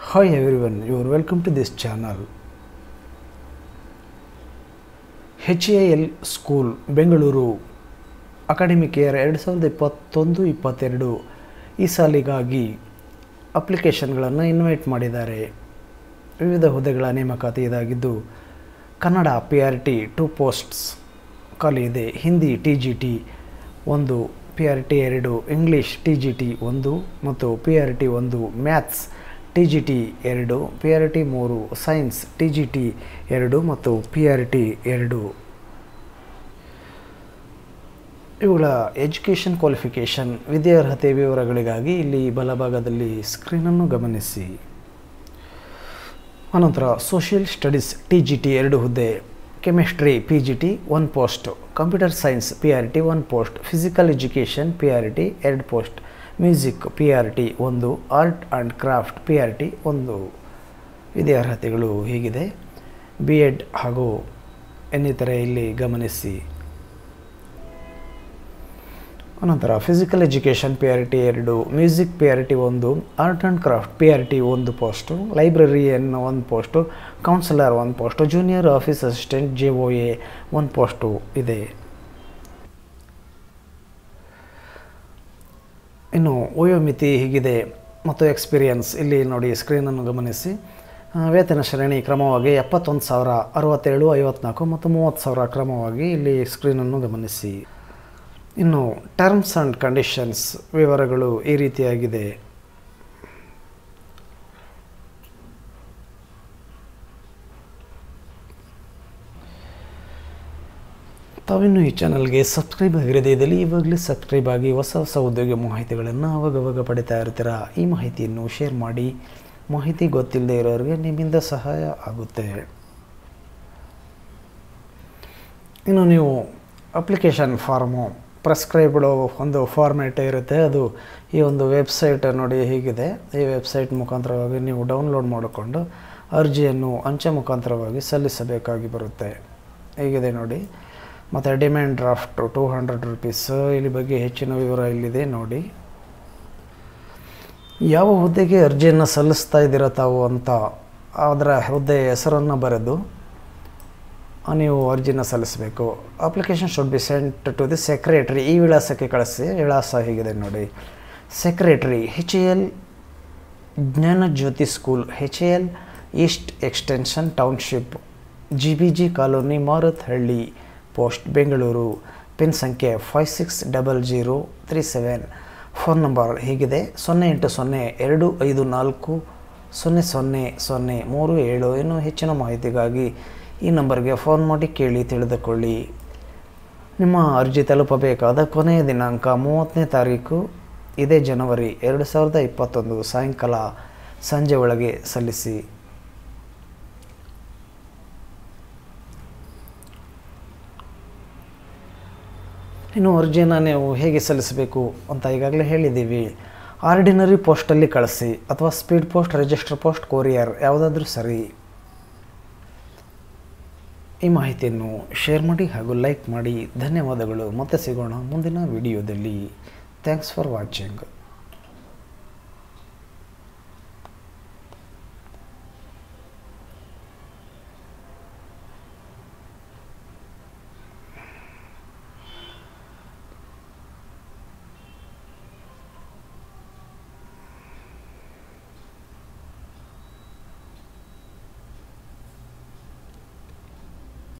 Hi everyone, you are welcome to this channel. H A L school Bengaluru academic year ಎರಡು ಸಾವಿರದ ಇಪ್ಪತ್ತೊಂದು ಇಪ್ಪತ್ತೆರಡು ಈ ಸಾಲಿಗಾಗಿ ಅಪ್ಲಿಕೇಶನ್ಗಳನ್ನು ಇನ್ವೈಟ್ ಮಾಡಿದ್ದಾರೆ ವಿವಿಧ ಹುದ್ದೆಗಳ ನೇಮಕಾತಿ ಇದಾಗಿದ್ದು Kannada P R T two posts ಖಾಲಿ ಇದೆ ಹಿಂದಿ ಟಿ ಜಿ ಟಿ ಒಂದು ಪಿ ಆರ್ ಟಿ ಎರಡು ಇಂಗ್ಲೀಷ್ ಟಿ ಜಿ ಟಿ ಒಂದು ಮತ್ತು ಪಿ ಆರ್ ಟಿ ಒಂದು ಮ್ಯಾಥ್ಸ್ ಟಿ ಜಿ ಟಿ ಎರಡು ಪಿ ಆರ್ ಟಿ ಮೂರು ಸೈನ್ಸ್ ಟಿ ಜಿ ಟಿ ಎರಡು ಮತ್ತು ಪಿ ಆರ್ ಟಿ ಎರಡು ಇವುಗಳ ಎಜುಕೇಷನ್ ಕ್ವಾಲಿಫಿಕೇಷನ್ ವಿದ್ಯಾರ್ಹತೆ ವಿವರಗಳಿಗಾಗಿ ಇಲ್ಲಿ ಬಲಭಾಗದಲ್ಲಿ ಸ್ಕ್ರೀನನ್ನು ಗಮನಿಸಿ ಅನಂತರ social studies T G T ಎರಡು ಹುದ್ದೆ chemistry P G T one post computer science P R T one post physical education P R T ಎರಡು post music P R T ಒಂದು art and craft P R T ಒಂದು ವಿದ್ಯಾರ್ಹತೆಗಳು ಹೀಗಿದೆ B Ed ಹಾಗೂ ಇನ್ನಿತರೆ ಇಲ್ಲಿ ಗಮನಿಸಿ ಅನಂತರ physical education P R T ಎರಡು ಮ್ಯೂಸಿಕ್ ಪಿ ಆರ್ ಟಿ ಒಂದು art and craft P R T ಒಂದು ಪೋಸ್ಟು ಲೈಬ್ರರಿಯನ್ ಒಂದು ಪೋಸ್ಟು ಕೌನ್ಸಿಲರ್ ಒಂದು post junior office assistant J O A ಒಂದು ಪೋಸ್ಟು ಇದೆ ಇನ್ನು ವಯೋಮಿತಿ ಹೀಗಿದೆ ಮತ್ತು ಎಕ್ಸ್ಪೀರಿಯನ್ಸ್ ಇಲ್ಲಿ ನೋಡಿ ಸ್ಕ್ರೀನನ್ನು ಗಮನಿಸಿ ಆ, ವೇತನ ಶ್ರೇಣಿ ಕ್ರಮವಾಗಿ ಎಪ್ಪತ್ತೊಂದು ಸಾವಿರ ಅರವತ್ತೇಳು ಐವತ್ನಾಲ್ಕು ಮತ್ತು ಮೂವತ್ತು ಸಾವಿರ ಕ್ರಮವಾಗಿ ಇಲ್ಲಿ ಸ್ಕ್ರೀನನ್ನು ಗಮನಿಸಿ ಇನ್ನು ಟರ್ಮ್ಸ್ ಆ್ಯಂಡ್ ಕಂಡೀಷನ್ಸ್ ವಿವರಗಳು ಈ ರೀತಿಯಾಗಿದೆ ತಾವಿನ್ನೂ ಈ ಚಾನಲ್ಗೆ ಸಬ್ಸ್ಕ್ರೈಬ್ ಆಗಿರದೇ ಇದ್ದಲ್ಲಿ ಇವಾಗಲೇ ಸಬ್ಸ್ಕ್ರೈಬ್ ಆಗಿ ಹೊಸ ಹೊಸ ಉದ್ಯೋಗ ಮಾಹಿತಿಗಳನ್ನು ಅವಾಗವಾಗ ಪಡಿತಾ ಇರ್ತೀರ ಈ ಮಾಹಿತಿಯನ್ನು ಶೇರ್ ಮಾಡಿ ಮಾಹಿತಿ ಗೊತ್ತಿಲ್ಲದೆ ಇರೋರಿಗೆ ನಿಮ್ಮಿಂದ ಸಹಾಯ ಆಗುತ್ತೆ ಇನ್ನು ನೀವು ಅಪ್ಲಿಕೇಶನ್ ಫಾರ್ಮು ಪ್ರೆಸ್ಕ್ರೈಬ್ಡ್ ಒಂದು ಫಾರ್ಮೇಟ್ ಇರುತ್ತೆ ಅದು ಈ ಒಂದು ವೆಬ್ಸೈಟ್ ನೋಡಿ ಹೀಗಿದೆ ಈ ವೆಬ್ಸೈಟ್ ಮುಖಾಂತರವಾಗಿ ನೀವು ಡೌನ್ಲೋಡ್ ಮಾಡಿಕೊಂಡು ಅರ್ಜಿಯನ್ನು ಅಂಚೆ ಮುಖಾಂತರವಾಗಿ ಸಲ್ಲಿಸಬೇಕಾಗಿ ಬರುತ್ತೆ ಹೀಗಿದೆ ನೋಡಿ ಮತ್ತು demand draft two hundred rupees ಇಲ್ಲಿ ಬಗ್ಗೆ ಹೆಚ್ಚಿನ ವಿವರ ಇಲ್ಲಿದೆ ನೋಡಿ ಯಾವ ಹುದ್ದೆಗೆ ಅರ್ಜಿಯನ್ನು ಸಲ್ಲಿಸ್ತಾ ಇದ್ದೀರಾ ತಾವು ಅಂತ ಅದರ ಹುದ್ದೆ ಹೆಸರನ್ನು ಬರೆದು ಆ, ನೀವು ಅರ್ಜಿನ ಸಲ್ಲಿಸಬೇಕು application should be sent to the secretary ಈ ವಿಳಾಸಕ್ಕೆ ಕಳಿಸಿ ವಿಳಾಸ ಹೀಗಿದೆ ನೋಡಿ secretary H A L Jnanajyothi school H A L east extension township G B G colony Maruthahalli post Bengaluru pin ಸಂಖ್ಯೆ five six double zero three seven phone number ಹೀಗಿದೆ ಸೊನ್ನೆ ಎಂಟು ಸೊನ್ನೆ ಎರಡು ಐದು ನಾಲ್ಕು ಸೊನ್ನೆ ಸೊನ್ನೆ ಸೊನ್ನೆ ಮೂರು ಏಳು ಇನ್ನು ಹೆಚ್ಚಿನ ಮಾಹಿತಿಗಾಗಿ ಈ ನಂಬರ್ಗೆ ಫೋನ್ ಮಾಡಿ ಕೇಳಿ ತಿಳಿದುಕೊಳ್ಳಿ ನಿಮ್ಮ ಅರ್ಜಿ ತಲುಪಬೇಕಾದ ಕೊನೆಯ ದಿನಾಂಕ ಮೂವತ್ತನೇ ತಾರೀಕು ಇದೇ ಜನವರಿ ಎರಡು ಸಾವಿರದ ಇಪ್ಪತ್ತೊಂದು ಸಾಯಂಕಾಲ ಸಂಜೆ ಒಳಗೆ ಸಲ್ಲಿಸಿ ಇನ್ನು ಅರ್ಜಿಯನ್ನು ನೀವು ಹೇಗೆ ಸಲ್ಲಿಸಬೇಕು ಅಂತ ಈಗಾಗಲೇ ಹೇಳಿದ್ದೀವಿ ಆರ್ಡಿನರಿ ಪೋಸ್ಟಲ್ಲಿ ಕಳಿಸಿ ಅಥವಾ speed post register post courier ಯಾವುದಾದ್ರೂ ಸರಿ ಈ ಮಾಹಿತಿಯನ್ನು ಶೇರ್ ಮಾಡಿ ಹಾಗೂ ಲೈಕ್ ಮಾಡಿ ಧನ್ಯವಾದಗಳು ಮತ್ತೆ ಸಿಗೋಣ ಮುಂದಿನ ವಿಡಿಯೋದಲ್ಲಿ ಥ್ಯಾಂಕ್ಸ್ ಫಾರ್ ವಾಚಿಂಗ್